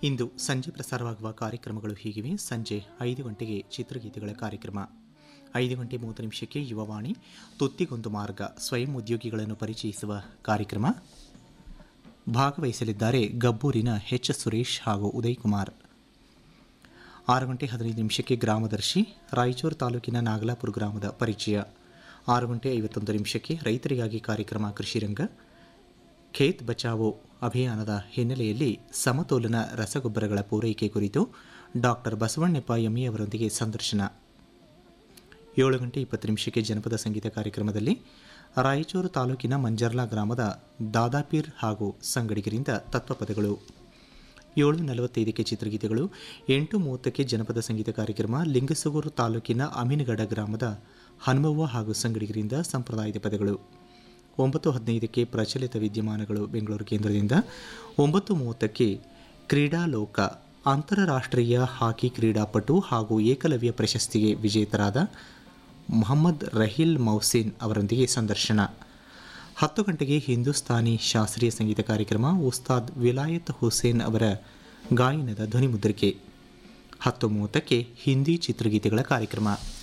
ಇಂದು ಸಂಜೆ ಪ್ರಸಾರವಾಗುವ ಕಾರ್ಯಕ್ರಮಗಳು ಹೀಗಿವೆ ಸಂಜೆ ಐದು ಗಂಟೆಗೆ ಚಿತ್ರಗೀತೆಗಳ ಕಾರ್ಯಕ್ರಮ ಐದು ಗಂಟೆ ಮೂವತ್ತು ನಿಮಿಷಕ್ಕೆ ಯುವವಾಣಿ ತುತ್ತಿಗೊಂದು ಮಾರ್ಗ ಸ್ವಯಂ ಉದ್ಯೋಗಿಗಳನ್ನು ಪರಿಚಯಿಸುವ ಕಾರ್ಯಕ್ರಮ ಭಾಗವಹಿಸಲಿದ್ದಾರೆ ಗಬ್ಬೂರಿನ ಎಚ್ ಸುರೇಶ್ ಹಾಗೂ ಉದಯ್ ಕುಮಾರ್ ಆರು ಗಂಟೆ ಹದಿನೈದು ನಿಮಿಷಕ್ಕೆ ಗ್ರಾಮದರ್ಶಿ ರಾಯಚೂರು ತಾಲೂಕಿನ ನಾಗಲಾಪುರ ಗ್ರಾಮದ ಪರಿಚಯ ಆರು ಗಂಟೆ ಐವತ್ತೊಂದು ನಿಮಿಷಕ್ಕೆ ರೈತರಿಗಾಗಿ ಕಾರ್ಯಕ್ರಮ ಕೃಷಿರಂಗ ಖೇತ್ ಬಚಾವೋ ಅಭಿಯಾನದ ಹಿನ್ನೆಲೆಯಲ್ಲಿ ಸಮತೋಲನ ರಸಗೊಬ್ಬರಗಳ ಪೂರೈಕೆ ಕುರಿತು ಡಾಕ್ಟರ್ ಬಸವಣ್ಣಪ್ಪ ಎಮ್ಮಿ ಅವರೊಂದಿಗೆ ಸಂದರ್ಶನ ಏಳು ಗಂಟೆ ಇಪ್ಪತ್ತು ನಿಮಿಷಕ್ಕೆ ಜನಪದ ಸಂಗೀತ ಕಾರ್ಯಕ್ರಮದಲ್ಲಿ ರಾಯಚೂರು ತಾಲೂಕಿನ ಮಂಜರ್ಲಾ ಗ್ರಾಮದ ದಾದಾಪೀರ್ ಹಾಗೂ ಸಂಗಡಿಗರಿಂದ ತತ್ವಪದಗಳು ಏಳು ನಲವತ್ತೈದಕ್ಕೆ ಚಿತ್ರಗೀತೆಗಳು ಎಂಟು ಮೂವತ್ತಕ್ಕೆ ಜನಪದ ಸಂಗೀತ ಕಾರ್ಯಕ್ರಮ ಲಿಂಗಸೂಗೂರು ತಾಲೂಕಿನ ಅಮೀನಗಡ ಗ್ರಾಮದ ಹನುಮವ್ವ ಹಾಗೂ ಸಂಗಡಿಗರಿಂದ ಸಂಪ್ರದಾಯದ ಪದಗಳು ಒಂಬತ್ತು ಹದಿನೈದಕ್ಕೆ ಪ್ರಚಲಿತ ವಿದ್ಯಮಾನಗಳು ಬೆಂಗಳೂರು ಕೇಂದ್ರದಿಂದ ಒಂಬತ್ತು ಮೂವತ್ತಕ್ಕೆ ಕ್ರೀಡಾಲೋಕ ಅಂತಾರಾಷ್ಟ್ರೀಯ ಹಾಕಿ ಕ್ರೀಡಾಪಟು ಹಾಗೂ ಏಕಲವ್ಯ ಪ್ರಶಸ್ತಿಗೆ ವಿಜೇತರಾದ ಮೊಹಮ್ಮದ್ ರಹೀಲ್ ಮೌಸಿನ್ ಅವರೊಂದಿಗೆ ಸಂದರ್ಶನ ಹತ್ತು ಗಂಟೆಗೆ ಹಿಂದೂಸ್ತಾನಿ ಶಾಸ್ತ್ರೀಯ ಸಂಗೀತ ಕಾರ್ಯಕ್ರಮ ಉಸ್ತಾದ್ ವಿಲಾಯತ್ ಹುಸೇನ್ ಅವರ ಗಾಯನದ ಧ್ವನಿಮುದ್ರಿಕೆ ಹತ್ತು ಮೂವತ್ತಕ್ಕೆ ಹಿಂದಿ ಚಿತ್ರಗೀತೆಗಳ ಕಾರ್ಯಕ್ರಮ